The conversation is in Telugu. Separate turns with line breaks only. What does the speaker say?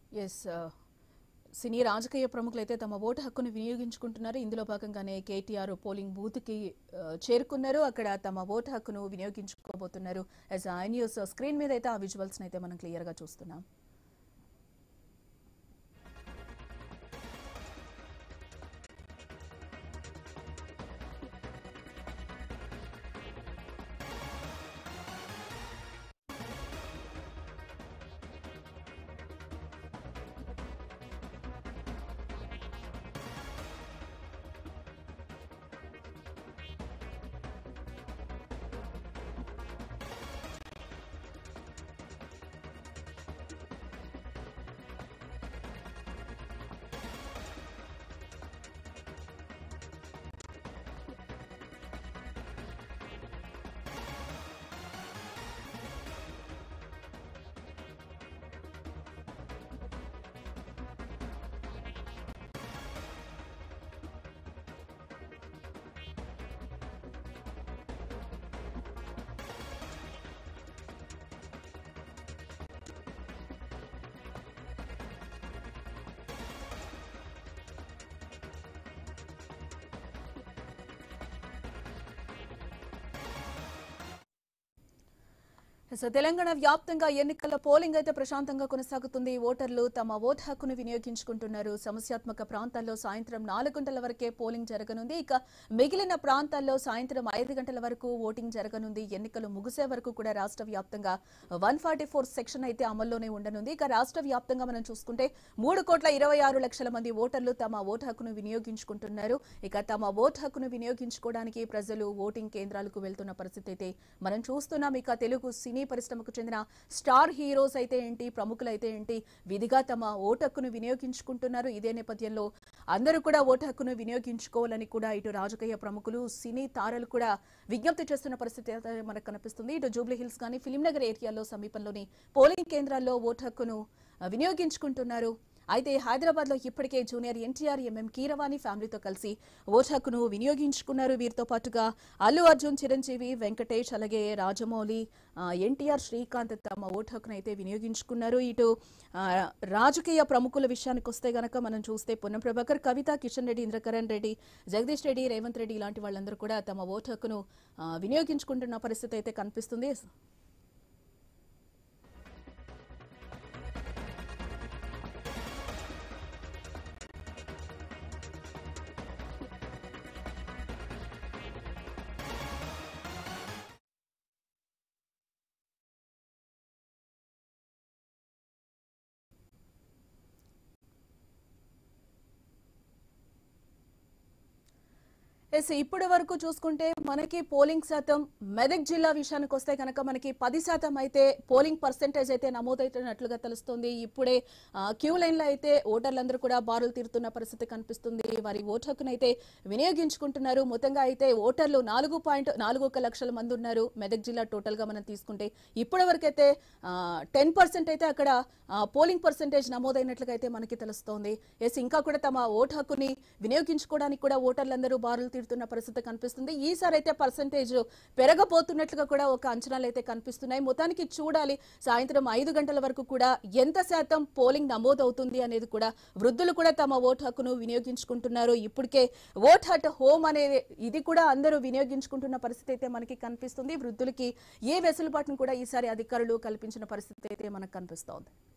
ఎస్ సినీ రాజకీయ ప్రముఖులైతే తమ ఓటు హక్కును వినియోగించుకుంటున్నారు ఇందులో భాగంగానే కేటీఆర్ పోలింగ్ బూత్కి ఆ, చేరుకున్నారు అక్కడ తమ ఓటు హక్కును వినియోగించుకోబోతున్నారు యాజ్ ఐ న్యూస్ స్క్రీన్ మీద అయితే ఆ విజువల్స్ అయితే మనం క్లియర్ గా చూస్తున్నాం సో తెలంగాణ వ్యాప్తంగా ఎన్నికల పోలింగ్ అయితే ప్రశాంతంగా కొనసాగుతుంది ఓటర్లు తమ ఓటు హక్కును వినియోగించుకుంటున్నారు సమస్యాత్మక ప్రాంతాల్లో సాయంత్రం నాలుగు గంటల వరకే పోలింగ్ జరగనుంది ఇక మిగిలిన ప్రాంతాల్లో సాయంత్రం ఐదు గంటల వరకు ఓటింగ్ జరగనుంది ఎన్నికలు ముగిసే వరకు కూడా రాష్ట్ర వ్యాప్తంగా వన్ ఫార్టీ ఫోర్ సెక్షన్ అయితే అమల్లోనే ఉండనుంది ఇక రాష్ట్ర వ్యాప్తంగా మనం చూసుకుంటే మూడు కోట్ల ఇరవై ఆరు లక్షల మంది ఓటర్లు తమ ఓటు హక్కును వినియోగించుకుంటున్నారు ఇక తమ ఓటు హక్కును వినియోగించుకోవడానికి ప్రజలు ఓటింగ్ కేంద్రాలకు వెళ్తున్న పరిస్థితి అయితే మనం చూస్తున్నాం ఇక తెలుగు సినీ పరిశ్రమకు చెందిన స్టార్ హీరోస్ అయితే ఏంటి ప్రముఖులు అయితే ఏంటి విధిగా తమ ఓటు హక్కును వినియోగించుకుంటున్నారు ఇదే నేపథ్యంలో అందరూ కూడా ఓటు హక్కును వినియోగించుకోవాలని కూడా ఇటు రాజకీయ ప్రముఖులు సినీ తారలు కూడా విజ్ఞప్తి చేస్తున్న పరిస్థితి అయితే మనకు కనిపిస్తుంది ఇటు జూబ్లీ హిల్స్ కానీ ఫిలింనగర్ ఏరియాలో సమీపంలోని పోలింగ్ కేంద్రాల్లో ఓటు హక్కును ఆ, వినియోగించుకుంటున్నారు అయితే హైదరాబాద్ లో ఇప్పటికే జూనియర్ ఎన్టీఆర్ ఎంఎం కీరవాణి ఫ్యామిలీతో కలిసి ఓటు హక్కును వినియోగించుకున్నారు వీరితో పాటుగా అల్లు అర్జున్ చిరంజీవి వెంకటేష్ అలాగే రాజమౌళి ఆ, ఎన్టీఆర్ శ్రీకాంత్ తమ ఓటు హక్కును అయితే వినియోగించుకున్నారు ఇటు ఆ, రాజకీయ ప్రముఖుల విషయానికి వస్తే గనక మనం చూస్తే పొన్నం ప్రభాకర్ కవిత కిషన్ రెడ్డి ఇంద్రకరణ్ రెడ్డి జగదీష్ రెడ్డి రేవంత్ రెడ్డి ఇలాంటి వాళ్ళందరూ కూడా తమ ఓటు హక్కును ఆ, వినియోగించుకుంటున్న పరిస్థితి అయితే కనిపిస్తుంది ఎస్ ఇప్పటి వరకు చూసుకుంటే మనకి పోలింగ్ శాతం మెదక్ జిల్లా విషయానికి వస్తే కనుక మనకి పది శాతం అయితే పోలింగ్ పర్సెంటేజ్ అయితే నమోదవుతున్నట్లుగా తెలుస్తుంది ఇప్పుడే ఆ, క్యూ లైన్లో అయితే ఓటర్లందరూ కూడా బారులు తీరుతున్న పరిస్థితి కనిపిస్తుంది వారి ఓటు హక్కును అయితే వినియోగించుకుంటున్నారు మొత్తంగా అయితే ఓటర్లు నాలుగు పాయింట్ నాలుగు ఒక లక్షల మంది ఉన్నారు మెదక్ జిల్లా టోటల్ గా మనం తీసుకుంటే ఇప్పటి వరకు అయితే టెన్ పర్సెంట్ అయితే అక్కడ ఆ, పోలింగ్ పర్సెంటేజ్ నమోదైనట్లుగా అయితే మనకి తెలుస్తోంది ఎస్ ఇంకా కూడా తమ ఓటు హక్కుని వినియోగించుకోవడానికి కూడా ఓటర్లందరూ బారులు తీరుతున్న పరిస్థితి కనిపిస్తుంది ఈసారి అయితే పర్సెంటేజ్ పెరగబోతున్నట్లుగా కూడా ఒక అంచనాలు అయితే కనిపిస్తున్నాయి మొత్తానికి చూడాలి సాయంత్రం ఐదు గంటల వరకు కూడా ఎంత శాతం పోలింగ్ నమోదవుతుంది అనేది కూడా వృద్ధులు కూడా తమ ఓటు హక్కును వినియోగించుకుంటున్నారు ఇప్పటికే ఓట్ హట్ హోమ్ అనేది ఇది కూడా అందరూ వినియోగించుకుంటున్న పరిస్థితి అయితే మనకి కనిపిస్తుంది వృద్ధులకి ఏ వెసులుబాటును కూడా ఈసారి అధికారులు కల్పించిన పరిస్థితి అయితే మనకు కనిపిస్తోంది